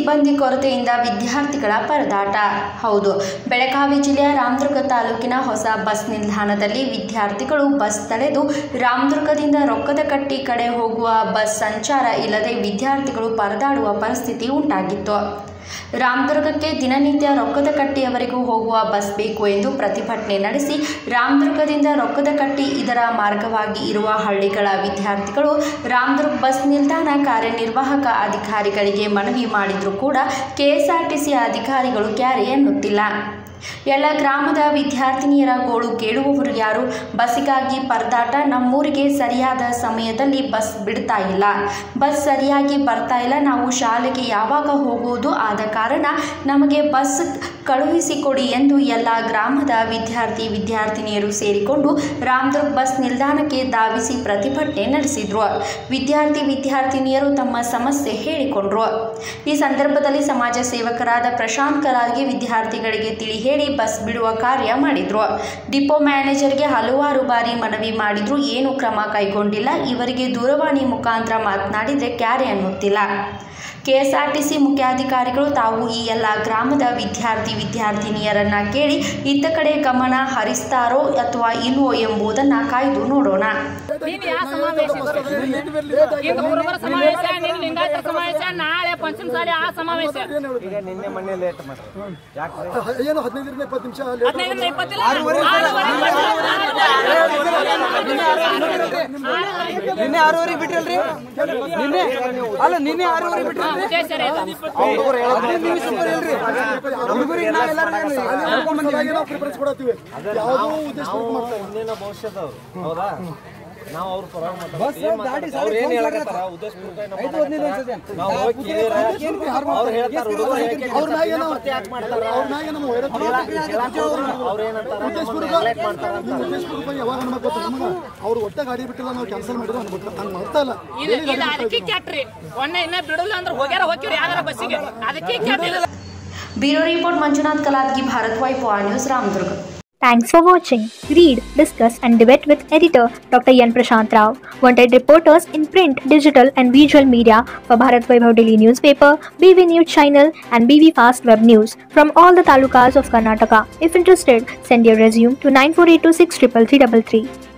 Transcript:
ಸಿಬ್ಬಂದಿ ಕೊರತೆಯಿಂದ ವಿದ್ಯಾರ್ಥಿಗಳ ಪರದಾಟ ಹೌದು ಬೆಳಗಾವಿ ಜಿಲ್ಲೆಯ ರಾಮದುರ್ಗ ತಾಲೂಕಿನ ಹೊಸ ಬಸ್ ನಿಲ್ದಾಣದಲ್ಲಿ ವಿದ್ಯಾರ್ಥಿಗಳು ಬಸ್ ತಡೆದು ರಾಮದುರ್ಗದಿಂದ ರೊಕ್ಕದ ಕಟ್ಟಿ ಕಡೆ ಹೋಗುವ ಬಸ್ ಸಂಚಾರ ಇಲ್ಲದೆ ವಿದ್ಯಾರ್ಥಿಗಳು ಪರದಾಡುವ ಪರಿಸ್ಥಿತಿ ಉಂಟಾಗಿತ್ತು ರಾಮದುರ್ಗಕ್ಕೆ ದಿನನಿತ್ಯ ರೊಕ್ಕದ ಕಟ್ಟಿಯವರೆಗೂ ಹೋಗುವ ಬಸ್ ಬೇಕು ಎಂದು ಪ್ರತಿಭಟನೆ ನಡೆಸಿ ರಾಮದುರ್ಗದಿಂದ ರೊಕ್ಕದ ಕಟ್ಟಿ ಇದರ ಮಾರ್ಗವಾಗಿ ಇರುವ ಹಳ್ಳಿಗಳ ವಿದ್ಯಾರ್ಥಿಗಳು ರಾಮದುರ್ಗ ಬಸ್ ನಿಲ್ದಾಣ ಕಾರ್ಯನಿರ್ವಾಹಕ ಅಧಿಕಾರಿಗಳಿಗೆ ಮನವಿ ಮಾಡಿದರೂ ಕೂಡ ಕೆಎಸ್ಆರ್ಟಿಸಿ ಅಧಿಕಾರಿಗಳು ಕ್ಯಾರೆ ಎನ್ನುತ್ತಿಲ್ಲ ಎಲ್ಲ ಗ್ರಾಮದ ವಿದ್ಯಾರ್ಥಿನಿಯರ ಗೋಳು ಕೇಳುವವರು ಯಾರು ಬಸ್ಸಿಗಾಗಿ ಪರದಾಟ ನಮ್ಮೂರಿಗೆ ಸರಿಯಾದ ಸಮಯದಲ್ಲಿ ಬಸ್ ಬಿಡ್ತಾ ಇಲ್ಲ ಬಸ್ ಸರಿಯಾಗಿ ಬರ್ತಾ ಇಲ್ಲ ನಾವು ಶಾಲೆಗೆ ಯಾವಾಗ ಹೋಗುವುದು ಆದ ಕಾರಣ ನಮಗೆ ಬಸ್ ಕಳುಹಿಸಿಕೊಡಿ ಎಂದು ಎಲ್ಲ ಗ್ರಾಮದ ವಿದ್ಯಾರ್ಥಿ ವಿದ್ಯಾರ್ಥಿನಿಯರು ಸೇರಿಕೊಂಡು ರಾಮದುರ್ಗ್ ಬಸ್ ನಿಲ್ದಾಣಕ್ಕೆ ಧಾವಿಸಿ ಪ್ರತಿಭಟನೆ ನಡೆಸಿದ್ರು ವಿದ್ಯಾರ್ಥಿ ವಿದ್ಯಾರ್ಥಿನಿಯರು ತಮ್ಮ ಸಮಸ್ಯೆ ಹೇಳಿಕೊಂಡ್ರು ಈ ಸಂದರ್ಭದಲ್ಲಿ ಸಮಾಜ ಸೇವಕರಾದ ಪ್ರಶಾಂತ್ ಕಲಾಗಿ ವಿದ್ಯಾರ್ಥಿಗಳಿಗೆ ತಿಳಿ ಹೇಳಿ ಬಸ್ ಬಿಡುವ ಕಾರ್ಯ ಮಾಡಿದ್ರು ಡಿಪೋ ಮ್ಯಾನೇಜರ್ಗೆ ಹಲವಾರು ಬಾರಿ ಮನವಿ ಮಾಡಿದ್ರು ಏನು ಕ್ರಮ ಕೈಗೊಂಡಿಲ್ಲ ಇವರಿಗೆ ದೂರವಾಣಿ ಮುಖಾಂತರ ಮಾತನಾಡಿದರೆ ಕ್ಯಾರೆ ಅನ್ನುತ್ತಿಲ್ಲ ಕೆಎಸ್ಆರ್ಟಿಸಿ ಮುಖ್ಯಾಧಿಕಾರಿಗಳು ತಾವು ಈ ಎಲ್ಲ ಗ್ರಾಮದ ವಿದ್ಯಾರ್ಥಿ ವಿದ್ಯಾರ್ಥಿನಿಯರನ್ನ ಕೇಳಿ ಇತ್ತ ಕಡೆ ಗಮನ ಹರಿಸ್ತಾರೋ ಅಥವಾ ಇಲ್ವೋ ಎಂಬುದನ್ನು ಕಾಯ್ದು ನೋಡೋಣ ನೀನ್ ಯಾವ ಸಮಾವೇಶ ಈಗ ಗುರುವಾರ ಸಮಾವೇಶ ನಿನ್ ಲಿಂಗಾಯತ ಸಮಾವೇಶ ನಾಳೆ ಪಂಚಮಸಾಲಿ ಆ ಸಮಾವೇಶ ಈಗ ನಿನ್ನೆ ಮೊನ್ನೆ ಲೇಟ್ ಮಾಡ್ರಿ ಯಾಕ್ರಿ ಏನು ಹದಿನೈದರಿಂದ ಇಪ್ಪತ್ತು ನಿಮಿಷ ಹದಿನೈದರಿಂದ ಇಪ್ಪತ್ತಿಲ್ಲ ಆರೂವರೆಗೆ ನಿನ್ನೆ ಆರೂವರೆಗೆ ಬಿಟ್ರಲ್ರಿ ನಿನ್ನೆ ಅಲ್ಲ ನಿನ್ನೆ ಆರೂವರೆಗೆ ಬಿಟ್ರಲ್ರಿ ಉದ್ದೇಶ ಇದೆ. ಹದಿನೈದು ನಿಮಿಷ ಬರೀ ಇಲ್ರಿ ಹುಡುಗರಿಗೆ ನಾ ಎಲ್ಲಾರು ಕರ್ಕೊಂಡ್ ಬಂದೀವಿ ನಾವು ಪ್ರಿಫರೆನ್ಸ್ ಕೊಡತ್ತೀವಿ ಯಾವುದೋ ಉದ್ದೇಶ ನಾವು ಮುಂದಿನ ಭವಿಷ್ಯದವ್ರು ಹೌದಾ ನಾವು ಅವ್ರ ಪರ ಬಸ್ ದಾಟಿ ಅವ್ರು ಏನ್ ಹೇಳಕತ್ತಾರ ಉದ್ದೇಶಪೂರ್ವಕ ಏನೋ ಮಾಡಕತ್ತಾರ. ನಾವು ಹೋಗಿ ಕೇಳಿದ್ರೆ ಅವ್ರು ಹೇಳ್ತಾರ ಹುಡುಗರು ಅವ್ರ ಮ್ಯಾಗೆ ನಾವು ಯಾಕೆ ಮಾಡ್ತಾರ ಅವ್ರ ಮ್ಯಾಗೆ ನಾವು ಹೇಳತ್ತೀವಿ ಅವ್ರು ಏನಂತಾರ ನೆಗ್ಲೆಕ್ಟ್ ಮಾಡ್ತಾರ ಅಂತ ಉದ್ದೇಶಪೂರ್ವಕ ಯಾವಾಗ ಅನ್ಬೇಕು ಗೊತ್ತಾ ನಮಗೆ ಅವ್ರು ಒಟ್ಟ ಗಾಡಿ ಬಿಟ್ಟಿಲ್ಲ ನಾವು ಕ್ಯಾನ್ಸಲ್ ಮಾಡಿದ್ರೆ ಅನ್ಬೇಕು ಹಂಗೆ ಮಾಡ್ತಾ ಇಲ್ಲ ಇದು ಇದು ಅದಕ್ಕೆ ಕೆಟ್ರಿ ಒನ್ನೆ ಇನ್ನ ಬಿಡಲ್ಲ ಅಂದ್ರೆ ಹೋಗ್ಯಾರ ಹೋಗ್ಯಾರ ಯಾವ್ದಾರ ಬಸ್ಸಿಗೆ ಅದಕ್ಕೆ ಕೆಟ್ಟಿಲ್ಲ ಬ್ಯೂರೋ ರಿಪೋರ್ಟ್ ಮಂಜುನಾಥ್ ಕಲಾದ್ಗಿ ಭಾರತ್ ವೈಪೋ news Ramdurg Thanks for watching. Read, discuss, and debate with editor Dr. Yan Prashant Rao. Wanted reporters in print, digital, and visual media for Bharat Vaibhav Daily Newspaper, BV News Channel, and BV Fast Web News from all the talukas of Karnataka. If interested, send your resume to 9482633333.